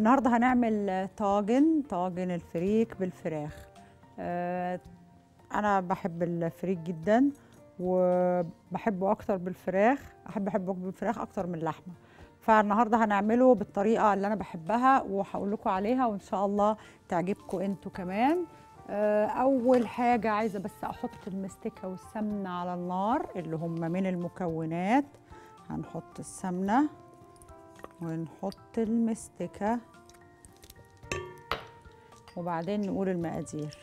النهارده هنعمل طاجن طاجن الفريك بالفراخ آه، انا بحب الفريك جدا وبحبه اكتر بالفراخ احب احبه بالفراخ اكتر من اللحمه فالنهارده هنعمله بالطريقه اللي انا بحبها وهقول لكم عليها وان شاء الله تعجبكم انتوا كمان آه، اول حاجه عايزه بس احط المستكه والسمنه على النار اللي هم من المكونات هنحط السمنه ونحط المستكه وبعدين نقول المقادير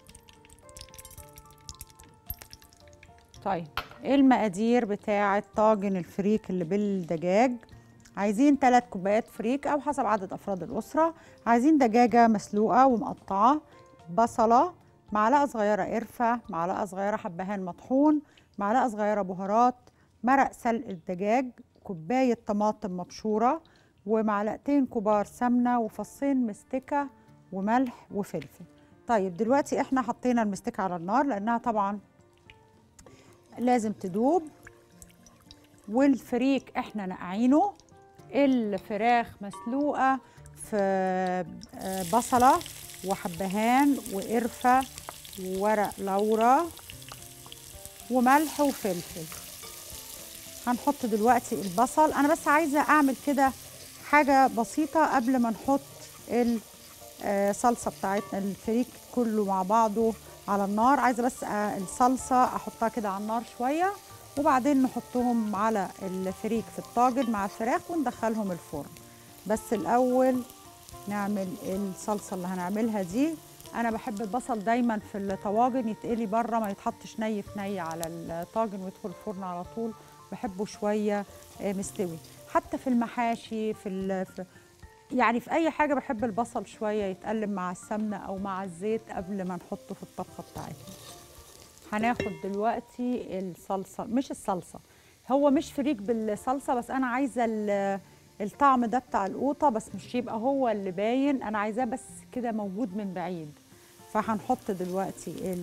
طيب ايه المقادير بتاعه طاجن الفريك اللي بالدجاج عايزين 3 كوبايات فريك او حسب عدد افراد الاسره عايزين دجاجه مسلوقه ومقطعه بصله معلقه صغيره قرفه معلقه صغيره حبهان مطحون معلقه صغيره بهارات مرق سلق الدجاج كوبايه طماطم مبشوره ومعلقتين كبار سمنه وفصين مستكه وملح وفلفل طيب دلوقتي احنا حطينا المستكه على النار لانها طبعا لازم تدوب والفريك احنا نقعينه الفراخ مسلوقه في بصله وحبهان وقرفه وورق لورا وملح وفلفل هنحط دلوقتي البصل انا بس عايزه اعمل كده حاجه بسيطه قبل ما نحط الصلصه بتاعتنا الفريك كله مع بعضه على النار عايزه بس الصلصه احطها كده على النار شويه وبعدين نحطهم على الفريك في الطاجن مع الفراخ وندخلهم الفرن بس الاول نعمل الصلصه اللي هنعملها دي انا بحب البصل دايما في الطواجن يتقلي بره ما يتحطش ني في ني على الطاجن ويدخل الفرن على طول بحبه شويه مستوي حتى في المحاشي في, في يعني في اي حاجه بحب البصل شويه يتقلب مع السمنه او مع الزيت قبل ما نحطه في الطبخه بتاعتنا هناخد دلوقتي الصلصه مش الصلصه هو مش فريك بالصلصه بس انا عايزه الطعم ده بتاع القوطه بس مش يبقى هو اللي باين انا عايزاه بس كده موجود من بعيد فهنحط دلوقتي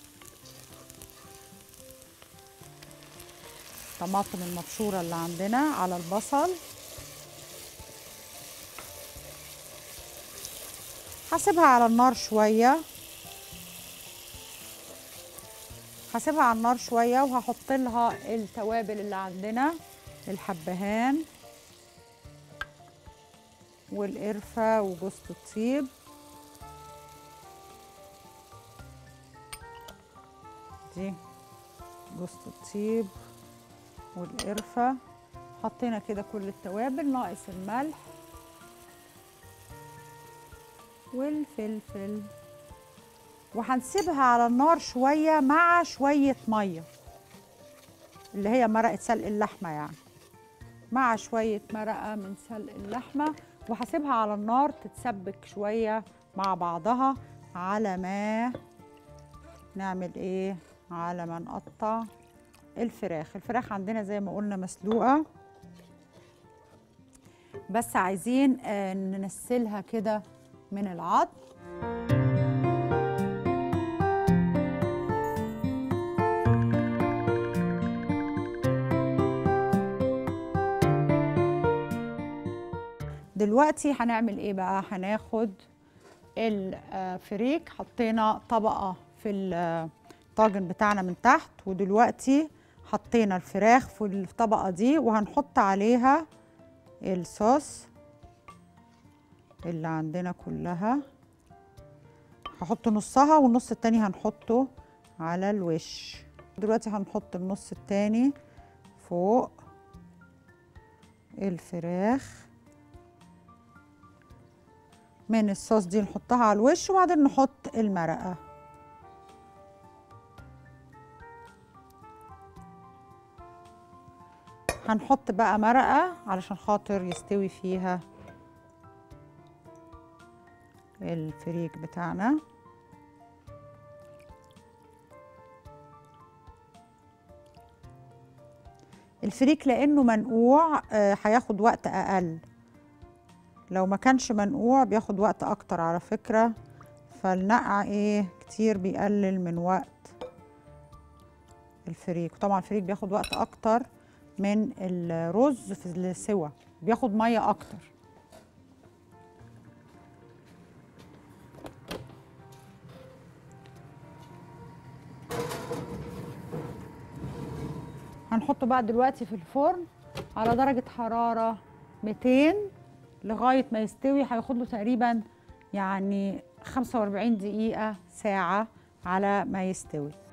الطماطم المبشوره اللي عندنا على البصل هسيبها على النار شويه هسيبها على النار شويه وهحط لها التوابل اللي عندنا الحبهان والقرفه وجوز الطيب دي جوز الطيب والقرفه حطينا كده كل التوابل ناقص الملح والفلفل وهنسيبها على النار شوية مع شوية مية اللي هي مرقة سلق اللحمة يعني مع شوية مرقة من سلق اللحمة وهسيبها على النار تتسبك شوية مع بعضها على ما نعمل ايه على ما نقطع الفراخ الفراخ عندنا زي ما قلنا مسلوقة بس عايزين آه ننسلها كده من العظم دلوقتي هنعمل ايه بقى هناخد الفريك حطينا طبقه في الطاجن بتاعنا من تحت ودلوقتي حطينا الفراخ في الطبقه دي وهنحط عليها الصوص اللي عندنا كلها هحط نصها والنص التاني هنحطه على الوش دلوقتي هنحط النص التاني فوق الفراخ من الصوص دي نحطها على الوش وبعدين نحط المرقه هنحط بقى مرقه علشان خاطر يستوي فيها الفريك بتاعنا الفريك لانه منقوع هياخد وقت اقل لو ما كانش منقوع بياخد وقت اكتر على فكره فالنقع ايه كتير بيقلل من وقت الفريك طبعا الفريك بياخد وقت اكتر من الرز في السوا بياخد ميه اكتر هنحطه بقى دلوقتي في الفرن على درجة حرارة 200 لغاية ما يستوي هياخد له تقريبا يعني 45 دقيقة ساعة على ما يستوي